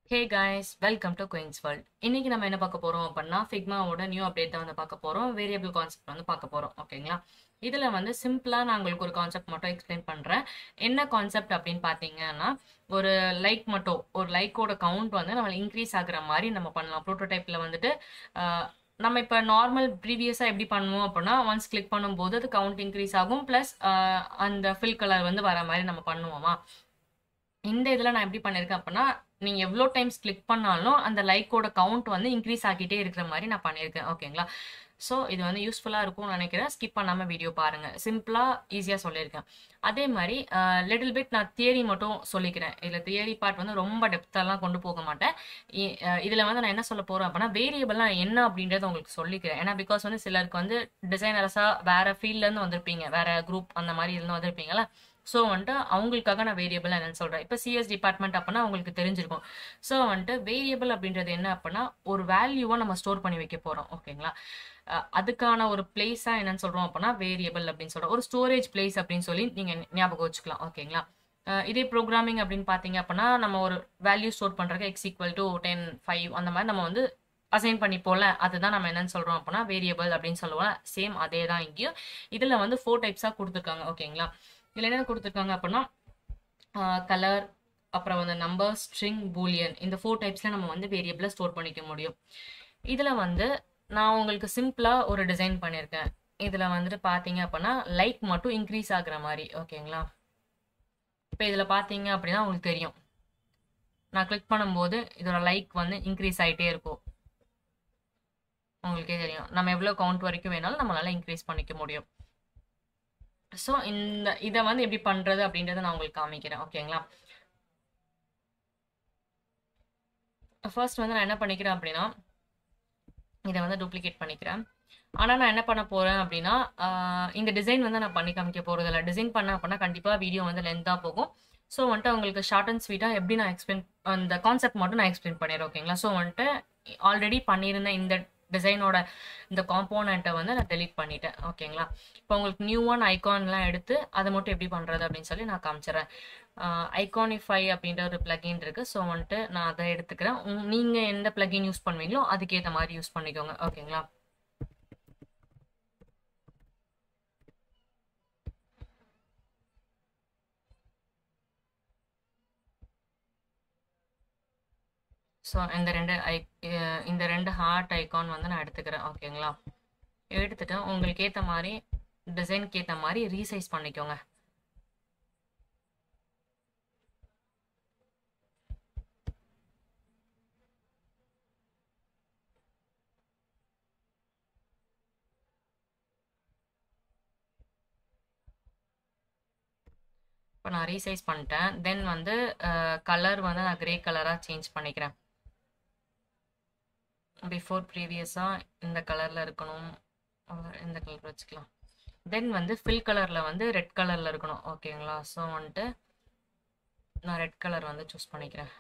hey guys welcome to queens world இன்னைக்கு நம்ம என்ன பார்க்க போறோம் அப்படின்னா ஃபிக்மாவோட நியூ அப்டேட் தான் வந்து பார்க்க போறோம் வேரியபிள் கான்செப்ட் வந்து பார்க்க போறோம் ஓகேங்களா இதுல வந்து சிம்பிளா நான் உங்களுக்கு ஒரு கான்செப்ட் மட்டும் எக்ஸ்பிளைன் பண்றேன் என்ன கான்செப்ட் அப்படின்னு பார்த்தீங்கன்னா ஒரு லைக் மட்டும் ஒரு லைக்கோட கவுண்ட் வந்து நம்ம இன்க்ரீஸ் ஆகுற மாதிரி நம்ம பண்ணலாம் ப்ரோட்டோடைப்ல வந்துட்டு ஆஹ், நம்ம இப்போ நார்மல் ப்ரீவியஸாக எப்படி பண்ணுவோம் அப்படின்னா ஒன்ஸ் கிளிக் பண்ணும்போது அது கவுண்ட் இன்க்ரீஸ் ஆகும் ப்ளஸ் அந்த ஃபில் கலர் வந்து வர மாதிரி நம்ம பண்ணுவோமா இந்த இதில் நான் எப்படி பண்ணியிருக்கேன் அப்படின்னா நீங்கள் எவ்வளோ டைம்ஸ் கிளிக் பண்ணாலும் அந்த லைக்கோட கவுண்ட் வந்து இன்க்ரீஸ் ஆகிட்டே இருக்கிற மாதிரி நான் பண்ணியிருக்கேன் ஓகேங்களா ஸோ இது வந்து யூஸ்ஃபுல்லாக இருக்கும்னு நினைக்கிறேன் ஸ்கிப் பண்ணாமல் வீடியோ பாருங்கள் சிம்பிளாக ஈஸியாக சொல்லியிருக்கேன் அதே மாதிரி லிட்டில் பிட் நான் தியரி மட்டும் சொல்லிக்கிறேன் இதில் தியரி பார்ட் வந்து ரொம்ப டெப்த்தெல்லாம் கொண்டு போக மாட்டேன் இதில் வந்து நான் என்ன சொல்ல போகிறேன் அப்படின்னா வேரியபிள்லாம் என்ன அப்படின்றத உங்களுக்கு சொல்லிக்கிறேன் ஏன்னா பிகாஸ் வந்து சிலருக்கு வந்து டிசைனர்ஸாக வேற ஃபீல்ட்லேருந்து வந்திருப்பீங்க வேற குரூப் அந்த மாதிரி இருந்து வந்திருப்பீங்களா ஸோ வந்துட்டு அவங்களுக்காக நான் வேரியபிள் என்னன்னு சொல்கிறேன் இப்போ சிஎஸ் டிபார்ட்மெண்ட் அப்படின்னா அவங்களுக்கு தெரிஞ்சிருக்கும் ஸோ வந்துட்டு வேரியபிள் அப்படின்றது என்ன அப்படின்னா ஒரு வேல்யூவை நம்ம ஸ்டோர் பண்ணி வைக்க போகிறோம் ஓகேங்களா அஹ் அதுக்கான ஒரு பிளேஸாக என்னன்னு சொல்கிறோம் அப்படின்னா வேரியபிள் அப்படின்னு சொல்கிறோம் ஒரு ஸ்டோரேஜ் பிளேஸ் அப்படின்னு சொல்லி நீங்கள் ஞாபகம் வச்சுக்கலாம் ஓகேங்களா அஹ் இதே ப்ரோக்ராமிங் அப்படின்னு பார்த்தீங்க அப்படின்னா நம்ம ஒரு வேல்யூ ஸ்டோர் பண்ணுறதுக்கு X equal to ten five அந்த மாதிரி நம்ம வந்து அசைன் பண்ணி போல அதுதான் நம்ம என்னன்னு சொல்கிறோம் அப்படின்னா வேரியபிள் அப்படின்னு சொல்லுவோம் சேம் அதே தான் இங்கேயும் இதில் வந்து ஃபோர் டைப்ஸாக கொடுத்துருக்காங்க ஓகேங்களா இதில் என்ன கொடுத்துருக்காங்க அப்படின்னா கலர் அப்புறம் வந்து நம்பர் ஸ்ட்ரிங் பூலியன் இந்த ஃபோர் டைப்ஸில் நம்ம வந்து வேரியபிளை ஸ்டோர் பண்ணிக்க முடியும் இதில் வந்து நான் உங்களுக்கு சிம்பிளாக ஒரு டிசைன் பண்ணியிருக்கேன் இதில் வந்துட்டு பார்த்தீங்க அப்படின்னா லைக் மட்டும் இன்க்ரீஸ் ஆகுற மாதிரி ஓகேங்களா இப்போ இதில் பார்த்தீங்க அப்படின்னா உங்களுக்கு தெரியும் நான் கிளிக் பண்ணும்போது இதோட லைக் வந்து இன்க்ரீஸ் ஆகிட்டே இருக்கும் உங்களுக்கே தெரியும் நம்ம எவ்வளோ கவுண்ட் வரைக்கும் வேணாலும் நம்மளால இன்க்ரீஸ் பண்ணிக்க முடியும் ஸோ இந்த இதை வந்து எப்படி பண்ணுறது அப்படின்றத நான் உங்களுக்கு காமிக்கிறேன் ஓகேங்களா ஃபர்ஸ்ட் வந்து நான் என்ன பண்ணிக்கிறேன் அப்படின்னா இதை வந்து டூப்ளிகேட் பண்ணிக்கிறேன் ஆனால் நான் என்ன பண்ண போகிறேன் அப்படின்னா ஆஹ் இந்த டிசைன் வந்து நான் பண்ணி காமிக்க போகிறது இல்லை டிசைன் பண்ண அப்படின்னா கண்டிப்பாக வீடியோ வந்து லென்த்தாக போகும் ஸோ வந்துட்டு உங்களுக்கு ஷார்ட் அண்ட் ஸ்வீட்டாக எப்படி நான் எக்ஸ்பிளைன் அந்த கான்செப்ட் மட்டும் நான் எக்ஸ்பிளைன் பண்ணிடுறேன் ஓகேங்களா ஸோ வந்துட்டு ஆல்ரெடி பண்ணியிருந்த இந்த டிசைனோட இந்த காம்போனண்ட்டை வந்து நான் டெலீட் பண்ணிட்டேன் ஓகேங்களா இப்போ உங்களுக்கு நியூ ஒன் ஐகான்லாம் எடுத்து அதை மட்டும் எப்படி பண்ணுறது அப்படின்னு சொல்லி நான் காமிச்சிடுறேன் ஐகானிஃபை அப்படின்ற ஒரு பிளகின் இருக்குது ஸோ வந்துட்டு நான் அதை எடுத்துக்கிறேன் நீங்கள் எந்த பிளகின் யூஸ் பண்ணுவீங்களோ அதுக்கேற்ற மாதிரி யூஸ் பண்ணிக்கோங்க ஓகேங்களா ஸோ இந்த ரெண்டு ஐ இந்த ரெண்டு ஹார்ட் ஐகான் வந்து நான் எடுத்துக்கிறேன் ஓகேங்களா எடுத்துட்டு உங்களுக்கு ஏற்ற மாதிரி டிசைனுக்கு ஏற்ற மாதிரி ரீசைஸ் பண்ணிக்கோங்க இப்போ நான் ரீசைஸ் பண்ணிட்டேன் தென் வந்து கலர் வந்து நான் கிரே கலராக சேஞ்ச் பண்ணிக்கிறேன் பிஃபோர் ப்ரீவியஸாக இந்த கலரில் இருக்கணும் அஹ் இந்த கலர் வச்சுக்கலாம் தென் வந்து ஃபில் கலரில் வந்து ரெட் கலரில் இருக்கணும் ஓகேங்களா ஸோ வந்துட்டு நான் ரெட் கலர் வந்து சூஸ் பண்ணிக்கிறேன்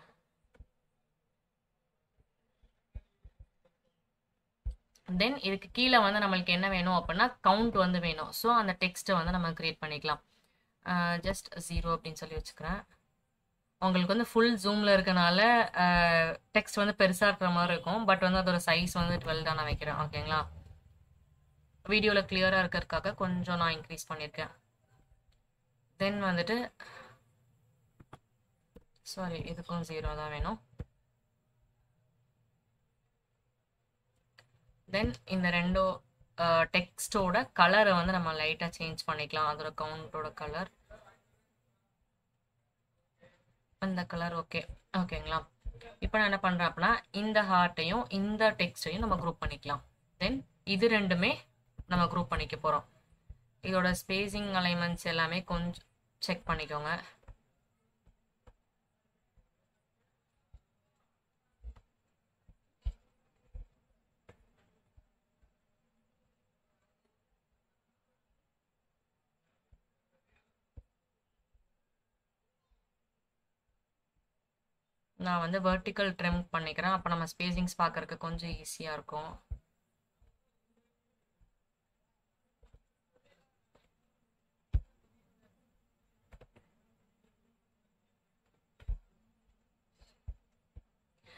தென் இதுக்கு கீழே வந்து நம்மளுக்கு என்ன வேணும் அப்படின்னா கவுண்ட் வந்து வேணும் ஸோ அந்த டெக்ஸ்ட்டை வந்து நம்ம க்ரியேட் பண்ணிக்கலாம் ஜஸ்ட் ஜீரோ அப்படின்னு சொல்லி வச்சுக்கிறேன் உங்களுக்கு வந்து ஃபுல் ஜூமில் இருக்கனால டெக்ஸ்ட் வந்து பெருசாக இருக்கிற மாதிரி இருக்கும் பட் வந்து அதோட சைஸ் வந்து டுவெல் தான் நான் வைக்கிறேன் ஓகேங்களா வீடியோவில் கிளியராக இருக்கிறதுக்காக கொஞ்சம் நான் இன்க்ரீஸ் பண்ணியிருக்கேன் தென் வந்துட்டு சாரி இதுக்கும் ஜீரோ தான் வேணும் தென் இந்த ரெண்டோ டெக்ஸ்டோட கலரை வந்து நம்ம லைட்டாக சேஞ்ச் பண்ணிக்கலாம் அதோட கவுண்டோட கலர் அந்த கலர் ஓகே ஓகேங்களா இப்போ நான் என்ன பண்ணுறேன் அப்படின்னா இந்த ஹார்ட்டையும் இந்த டெக்ஸ்டையும் நம்ம குரூப் பண்ணிக்கலாம் தென் இது ரெண்டுமே நம்ம குரூப் பண்ணிக்க போகிறோம் இதோட ஸ்பேசிங் அலைன்மெண்ட்ஸ் எல்லாமே கொஞ்சம் செக் பண்ணிக்கோங்க நான் வந்து வெர்டிக்கல் ட்ரிம் பண்ணிக்கிறேன் அப்போ நம்ம ஸ்பேசிங்ஸ் பார்க்கறதுக்கு கொஞ்சம் ஈஸியாக இருக்கும்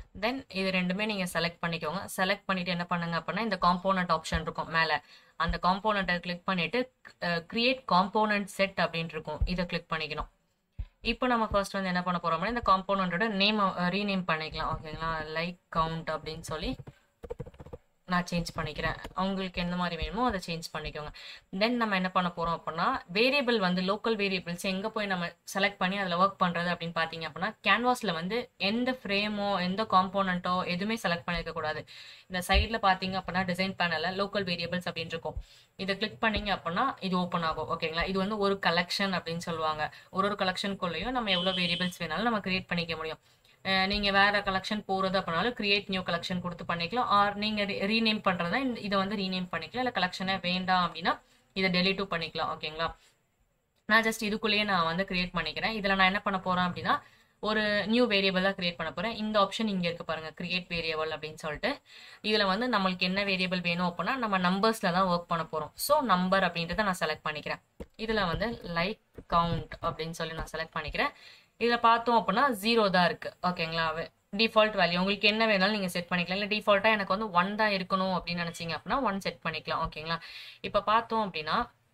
தென் இது ரெண்டுமே நீங்கள் செலக்ட் பண்ணிக்கோங்க செலக்ட் பண்ணிட்டு என்ன பண்ணுங்க அப்படின்னா இந்த காம்போனன்ட் ஆப்ஷன் இருக்கும் மேலே அந்த காம்போனண்ட்டை கிளிக் பண்ணிட்டு கிரியேட் காம்போனன்ட் செட் அப்படின்னு இருக்கும் இதை கிளிக் பண்ணிக்கணும் இப்போ நம்ம ஃபர்ஸ்ட் வந்து என்ன பண்ண போறோம்னா இந்த காம்போனண்டோட நேம் ரீநேம் பண்ணிக்கலாம் ஓகேங்களா லைக் கவுண்ட் அப்படின்னு சொல்லி நான் சேஞ்ச் பண்ணிக்கிறேன் அவங்களுக்கு எந்த மாதிரி வேணுமோ அதை சேஞ்ச் பண்ணிக்கோங்க தென் நம்ம என்ன பண்ண போறோம் அப்படின்னா வேரியபிள் வந்து லோக்கல் வேரியபிள்ஸ் எங்க போய் நம்ம செலக்ட் பண்ணி அதில் ஒர்க் பண்றது அப்படின்னு பார்த்தீங்க அப்படின்னா கேன்வாஸ்ல வந்து எந்த ஃப்ரேமோ எந்த காம்போனண்ட்டோ எதுவுமே செலக்ட் பண்ணிருக்க கூடாது இந்த சைடில் பார்த்தீங்க அப்படின்னா டிசைன் பேனலில் லோக்கல் வேரியபிள்ஸ் அப்படின்னு இருக்கும் இதை கிளிக் பண்ணீங்க அப்படின்னா இது ஓப்பன் ஆகும் ஓகேங்களா இது வந்து ஒரு கலெக்ஷன் அப்படின்னு சொல்லுவாங்க ஒரு ஒரு கலெக்ஷனுக்குள்ளேயும் நம்ம எவ்வளோ வேரியபிள்ஸ் வேணாலும் நம்ம கிரியேட் பண்ணிக்க முடியும் அஹ் நீங்க வேற கலெக்ஷன் போறது அப்படின்னாலும் கிரியேட் நியூ கலெக்ஷன் கொடுத்து பண்ணிக்கலாம் ஆர் நீங்க ரீநேம் பண்றதா இந்த- இதை வந்து ரீநேம் பண்ணிக்கலாம் இல்ல கலெக்ஷனே வேண்டாம் அப்படின்னா இதை டெலிட்டும் பண்ணிக்கலாம் ஓகேங்களா நான் ஜஸ்ட் இதுக்குள்ளேயே நான் வந்து கிரியேட் பண்ணிக்கிறேன் இதுல நான் என்ன பண்ண போறேன் அப்படின்னா ஒரு நியூ வேரியபிள் தான் கிரியேட் பண்ண போறேன் இந்த ஆப்ஷன் இங்க இருக்கு பாருங்க கிரியேட் வேரியபிள் அப்படின்னு சொல்லிட்டு இதுல வந்து நம்மளுக்கு என்ன வேரியபிள் வேணும் அப்படின்னா நம்ம நம்பர்ஸ்ல தான் ஒர்க் பண்ண போறோம் ஸோ நம்பர் அப்படின்றத நான் செலக்ட் பண்ணிக்கிறேன் இதுல வந்து லைக் கவுண்ட் அப்படின்னு சொல்லி நான் செலக்ட் பண்ணிக்கிறேன் இதுல பார்த்தோம் அப்படின்னா ஜீரோ தான் இருக்கு ஓகேங்களா டிஃபால்ட் வேல்யூ உங்களுக்கு என்ன வேணாலும் நீங்க செட் பண்ணிக்கலாம் இல்லை டிஃபால்ட்டா எனக்கு வந்து ஒன் தான் இருக்கணும் அப்படின்னு நினைச்சீங்க அப்படின்னா ஒன் செட் பண்ணிக்கலாம் ஓகேங்களா இப்போ பார்த்தோம் அப்படின்னா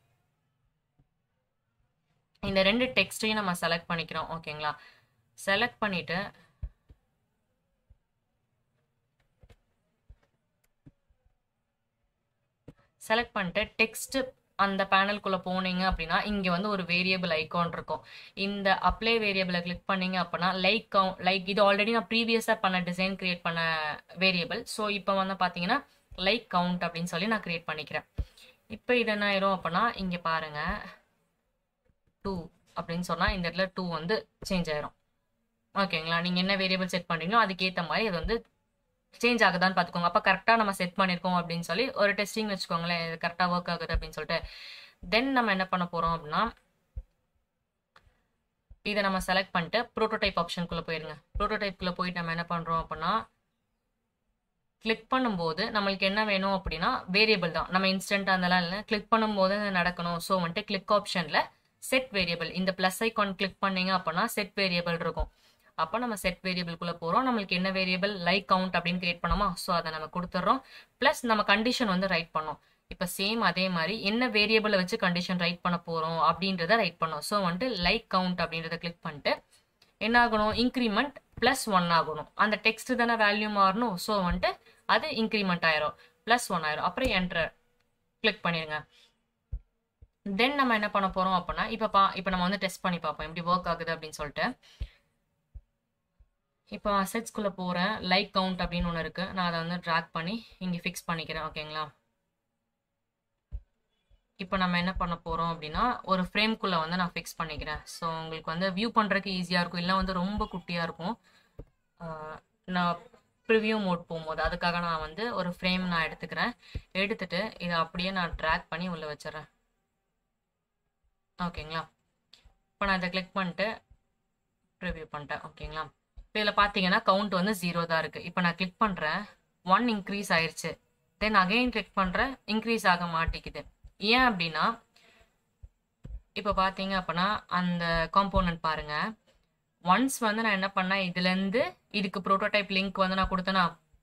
இந்த ரெண்டு டெக்ஸ்டையும் நம்ம செலக்ட் பண்ணிக்கிறோம் ஓகேங்களா செலக்ட் பண்ணிட்டு செலக்ட் பண்ணிட்டு டெக்ஸ்ட் அந்த பேனல்குள்ள போனீங்க அப்படின்னா இங்க வந்து ஒரு வேரியபிள் ஐகான் இருக்கும் இந்த அப்ளை வேரியபிளை கிளிக் பண்ணீங்க அப்படின்னா லைக் கவுண்ட் லைக் இது ஆல்ரெடி நான் ப்ரீவியஸா பண்ண டிசைன் கிரியேட் பண்ண வேரியபிள் ஸோ இப்போ வந்து பாத்தீங்கன்னா லைக் கவுண்ட் அப்படின்னு சொல்லி நான் கிரியேட் பண்ணிக்கிறேன் இப்போ இது என்ன ஆயிரும் அப்படின்னா இங்க பாருங்க டூ அப்படின்னு சொன்னா இந்த இடத்துல டூ வந்து சேஞ்ச் ஆயிரும் ஓகேங்களா நீங்க என்ன வேரியபிள் செட் பண்றீங்களோ அதுக்கேற்ற மாதிரி அது வந்து சேஞ்ச் ஆகுதான்னு பார்த்துக்கோங்க அப்போ கரெக்டாக நம்ம செட் பண்ணியிருக்கோம் அப்படின்னு சொல்லி ஒரு டெஸ்டிங் வச்சுக்கோங்களேன் இது கரெக்டாக ஒர்க் ஆகுது அப்படின்னு சொல்லிட்டு தென் நம்ம என்ன பண்ண போறோம் அப்படின்னா இதை நம்ம செலக்ட் பண்ணிட்டு ப்ரோட்டோடைப் ஆப்ஷனுக்குள்ள போயிருங்க ப்ரோட்டோடைப்குள்ள போயிட்டு நம்ம என்ன பண்றோம் அப்படின்னா கிளிக் பண்ணும்போது நம்மளுக்கு என்ன வேணும் அப்படின்னா வேரியபிள் தான் நம்ம இன்ஸ்டன்ட் அதெல்லாம் இல்லை கிளிக் பண்ணும்போது அது நடக்கணும் ஸோ வந்துட்டு கிளிக் ஆப்ஷன்ல செட் வேரியபிள் இந்த ப்ளஸ் ஐகான் கிளிக் பண்ணீங்க அப்படின்னா செட் வேரியபிள் இருக்கும் அப்போ நம்ம செட் வேரியபிள்குள்ள போறோம் நம்மளுக்கு என்ன வேரியபிள் லைக் கவுண்ட் அப்படின்னு கிரியேட் பண்ணோமா ஸோ அதை நம்ம கொடுத்துட்றோம் ப்ளஸ் நம்ம கண்டிஷன் வந்து ரைட் பண்ணோம் இப்போ சேம் அதே மாதிரி என்ன வேரியபிளை வச்சு கண்டிஷன் ரைட் பண்ண போறோம் அப்படின்றத ரைட் பண்ணோம் ஸோ வந்துட்டு லைக் கவுண்ட் அப்படின்றத கிளிக் பண்ணிட்டு என்ன ஆகணும் இன்க்ரிமெண்ட் ப்ளஸ் ஒன் ஆகணும் அந்த டெக்ஸ்ட் தானே வேல்யூ மாறணும் ஸோ வந்துட்டு அது இன்க்ரிமெண்ட் ஆயிரும் ப்ளஸ் ஒன் ஆயிரும் அப்புறம் என்டர் கிளிக் பண்ணிடுங்க தென் நம்ம என்ன பண்ண போறோம் அப்படின்னா இப்போ பா இப்போ நம்ம வந்து டெஸ்ட் பண்ணி பார்ப்போம் எப்படி ஒர்க் ஆகுது அப்படின்னு சொல்லிட்டு இப்போ அசெட்ஸ்குள்ளே போகிறேன் லைக் கவுண்ட் அப்படின்னு ஒன்று இருக்குது நான் அதை வந்து ட்ராக் பண்ணி இங்கே ஃபிக்ஸ் பண்ணிக்கிறேன் ஓகேங்களா இப்போ நம்ம என்ன பண்ண போகிறோம் அப்படின்னா ஒரு ஃப்ரேம்குள்ளே வந்து நான் ஃபிக்ஸ் பண்ணிக்கிறேன் ஸோ உங்களுக்கு வந்து வியூ பண்ணுறதுக்கு ஈஸியாக இருக்கும் இல்லை வந்து ரொம்ப குட்டியாக இருக்கும் ஆஹ் நான் ப்ரிவ்யூ மோட் போகும்போது அதுக்காக நான் வந்து ஒரு ஃப்ரேம் நான் எடுத்துக்கிறேன் எடுத்துட்டு இதை அப்படியே நான் ட்ராக் பண்ணி உள்ளே வச்சிடுறேன் ஓகேங்களா இப்போ நான் இதை கிளிக் பண்ணிட்டு ப்ரிவ்யூ பண்ணிட்டேன் ஓகேங்களா இப்போ இதில் பார்த்தீங்கன்னா கவுண்ட் வந்து ஜீரோ தான் இருக்குது இப்போ நான் கிளிக் பண்ணுறேன் ஒன் இன்க்ரீஸ் ஆயிருச்சு தென் அகைன் கிளிக் பண்ணுறேன் இன்க்ரீஸ் ஆக மாட்டேங்குது ஏன் அப்படின்னா இப்போ பார்த்தீங்க அப்படின்னா அந்த காம்போனன்ட் பாருங்க ஒன்ஸ் வந்து நான் என்ன பண்ணேன் இதுலேருந்து இதுக்கு ப்ரோட்டோடைப் லிங்க் வந்து நான் கொடுத்தேனா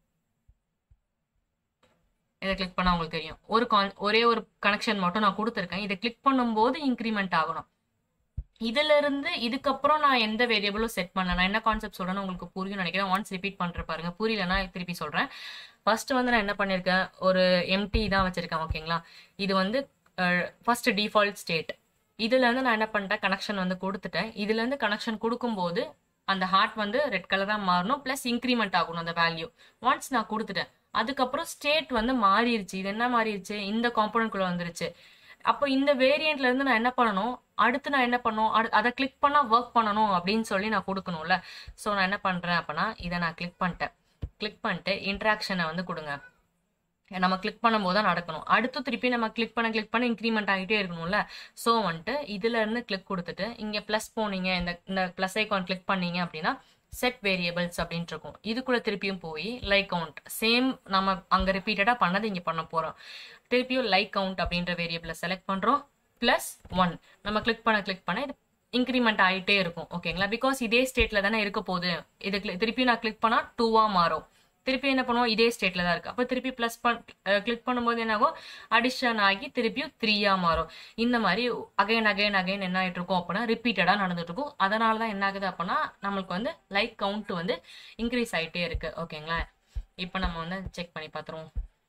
இதை கிளிக் பண்ணால் உங்களுக்கு தெரியும் ஒரு கான் ஒரே ஒரு கனெக்ஷன் மட்டும் நான் கொடுத்துருக்கேன் இதை கிளிக் பண்ணும்போது இன்க்ரிமெண்ட் ஆகணும் இதுல இருந்து இதுக்கப்புறம் நான் எந்த வேரியபிளும் செட் பண்ணல நான் என்ன கான்செப்ட் சொல்றேன்னு உங்களுக்கு புரியும் நினைக்கிறேன் ஒன்ஸ் ரிப்பீட் பண்ற பாருங்க புரியலன்னா திருப்பி சொல்றேன் ஃபர்ஸ்ட் வந்து நான் என்ன பண்ணிருக்கேன் ஒரு எம்டி தான் வச்சிருக்கேன் ஓகேங்களா இது வந்து ஃபர்ஸ்ட் டிஃபால்ட் ஸ்டேட் இதுல இருந்து நான் என்ன பண்ணிட்டேன் கனெக்ஷன் வந்து கொடுத்துட்டேன் இதுல இருந்து கனெக்ஷன் கொடுக்கும்போது அந்த ஹார்ட் வந்து ரெட் கலரா மாறணும் பிளஸ் இன்க்ரிமெண்ட் ஆகணும் அந்த வேல்யூ ஒன்ஸ் நான் கொடுத்துட்டேன் அதுக்கப்புறம் ஸ்டேட் வந்து மாறிடுச்சு இது என்ன மாறிடுச்சு இந்த காம்பனன்ட் குள்ள வந்துருச்சு அப்போ இந்த வேரியண்ட்ல இருந்து நான் என்ன பண்ணணும் அடுத்து நான் என்ன பண்ணணும் அடு- அதை கிளிக் பண்ணா ஒர்க் பண்ணணும் அப்படின்னு சொல்லி நான் கொடுக்கணும்ல ஸோ நான் என்ன பண்றேன் அப்படின்னா இதை நான் கிளிக் பண்ணிட்டேன் கிளிக் பண்ணிட்டு இன்ட்ராக்ஷனை வந்து கொடுங்க நம்ம கிளிக் பண்ணும்போது தான் நடக்கணும் அடுத்து திருப்பி நம்ம கிளிக் பண்ண கிளிக் பண்ண இன்க்ரிமெண்ட் ஆகிட்டே இருக்கணும்ல ஸோ வந்துட்டு இதுல இருந்து கிளிக் கொடுத்துட்டு இங்க ப்ளஸ் போனீங்க இந்த இந்த ப்ளஸ் ஐகான் கிளிக் பண்ணீங்க அப்படின்னா செட் வேரியபிள்ஸ் அப்படின்ட்டு இருக்கும் இதுக்குள்ள திருப்பியும் போய் லைக் கவுண்ட் சேம் நம்ம அங்க ரிப்பீட்டடா பண்ணது இங்க பண்ண போறோம் திருப்பியும் லைக் கவுண்ட் அப்படின்ற வேரியபிளை செலக்ட் பண்றோம் ப்ளஸ் ஒன் நம்ம கிளிக் பண்ண கிளிக் பண்ண இது இன்க்ரிமெண்ட் ஆகிட்டே இருக்கும் ஓகேங்களா பிகாஸ் இதே ஸ்டேட்டில் தானே இருக்க போகுது இது cli- திருப்பி நான் கிளிக் பண்ணால் டூவாக மாறும் திருப்பி என்ன பண்ணுவோம் இதே ஸ்டேட்டில் தான் இருக்குது அப்போ திருப்பி ப்ளஸ் பண் கிளிக் பண்ணும்போது என்ன ஆகும் அடிஷன் ஆகி திருப்பியும் த்ரீயாக மாறும் இந்த மாதிரி அகைன் அகைன் அகைன் என்ன ஆகிட்டு இருக்கும் அப்படின்னா ரிப்பீட்டடாக நடந்துட்டு இருக்கும் அதனால தான் என்ன ஆகுது அப்படின்னா நம்மளுக்கு வந்து லைக் கவுண்ட் வந்து இன்க்ரீஸ் ஆகிட்டே இருக்கு ஓகேங்களா இப்போ நம்ம வந்து செக் பண்ணி பார்த்துருவோம்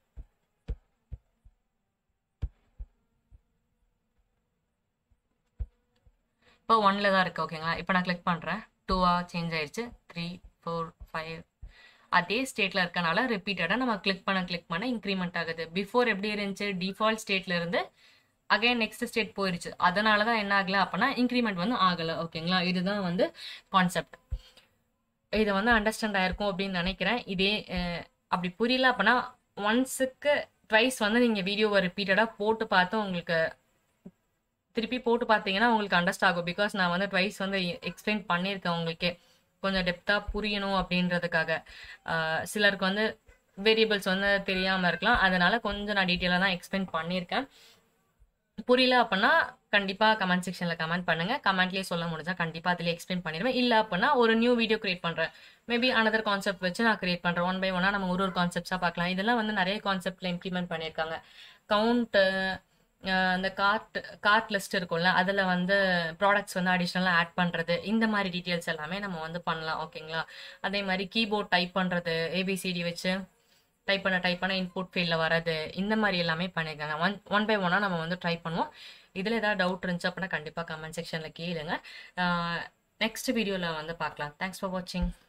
இப்போ ஒன்ல தான் இருக்கு ஓகேங்களா இப்போ நான் கிளிக் பண்ணுறேன் டூவா சேஞ்ச் ஆயிடுச்சு த்ரீ ஃபோர் ஃபைவ் அதே ஸ்டேட்டில் இருக்கனால ரிப்பீட்டடாக நம்ம கிளிக் பண்ண கிளிக் பண்ண இன்க்ரிமெண்ட் ஆகுது பிஃபோர் எப்படி இருந்துச்சு டிஃபால்ட் ஸ்டேட்ல இருந்து அகைன் நெக்ஸ்ட் ஸ்டேட் போயிருச்சு அதனால தான் என்ன ஆகல அப்படின்னா இன்க்ரிமெண்ட் வந்து ஆகலை ஓகேங்களா இதுதான் வந்து கான்செப்ட் இது வந்து அண்டர்ஸ்டாண்ட் ஆயிருக்கும் அப்படின்னு நினைக்கிறேன் இதே அஹ், அப்படி புரியல அப்படின்னா ஒன்ஸுக்கு ட்வைஸ் வந்து நீங்கள் வீடியோவை ரிப்பீட்டடாக போட்டு பார்த்து உங்களுக்கு திருப்பி போட்டு பார்த்தீங்கன்னா உங்களுக்கு அண்டர்ஸ்ட் ஆகும் பிகாஸ் நான் வந்து ட்வைஸ் வந்து எக்ஸ்பிளைன் பண்ணியிருக்கேன் உங்களுக்கே கொஞ்சம் டெப்த்தாக புரியணும் அப்படின்றதுக்காக ஆஹ் சிலருக்கு வந்து வேரியபிள்ஸ் வந்து தெரியாமல் இருக்கலாம் அதனால கொஞ்சம் நான் டீட்டெயிலாக தான் எக்ஸ்பிளைன் பண்ணியிருக்கேன் புரியல அப்படின்னா கண்டிப்பாக கமெண்ட் செக்ஷனில் கமெண்ட் பண்ணுங்கள் கமெண்ட்லேயே சொல்ல முடிஞ்சா கண்டிப்பாக அதில் எக்ஸ்பிளைன் பண்ணிடுவேன் இல்லை அப்படின்னா ஒரு நியூ வீடியோ கிரியேட் பண்ணுறேன் மேபி அனதர் கான்செப்ட் வச்சு நான் கிரியேட் பண்ணுறேன் ஒன் பை ஒன்னாக நம்ம ஒரு ஒரு கான்செப்ட்ஸாக பார்க்கலாம் இதெல்லாம் வந்து நிறைய கான்செப்டில் இம்ப்ளிமெண்ட் பண்ணியிருக்காங்க கவுண்ட்டு அந்த கார்ட் கார்ட் லிஸ்ட் இருக்கும்ல அதில் வந்து ப்ராடக்ட்ஸ் வந்து அடிஷ்னலாக ஆட் பண்ணுறது இந்த மாதிரி டீட்டெயில்ஸ் எல்லாமே நம்ம வந்து பண்ணலாம் ஓகேங்களா அதே மாதிரி கீபோர்ட் டைப் பண்ணுறது ஏபிசிடி வச்சு டைப் பண்ண டைப் பண்ண இன்புட் ஃபீல்டில் வரது இந்த மாதிரி எல்லாமே பண்ணியிருக்காங்க ஒன் ஒன் பை ஒன்னாக நம்ம வந்து ட்ரை பண்ணுவோம் இதில் ஏதாவது டவுட் இருந்துச்சு அப்படின்னா கண்டிப்பாக கமெண்ட் செக்ஷனில் கேளுங்க நெக்ஸ்ட் வீடியோவில் வந்து பார்க்கலாம் தேங்க்ஸ் ஃபார் வாட்சிங்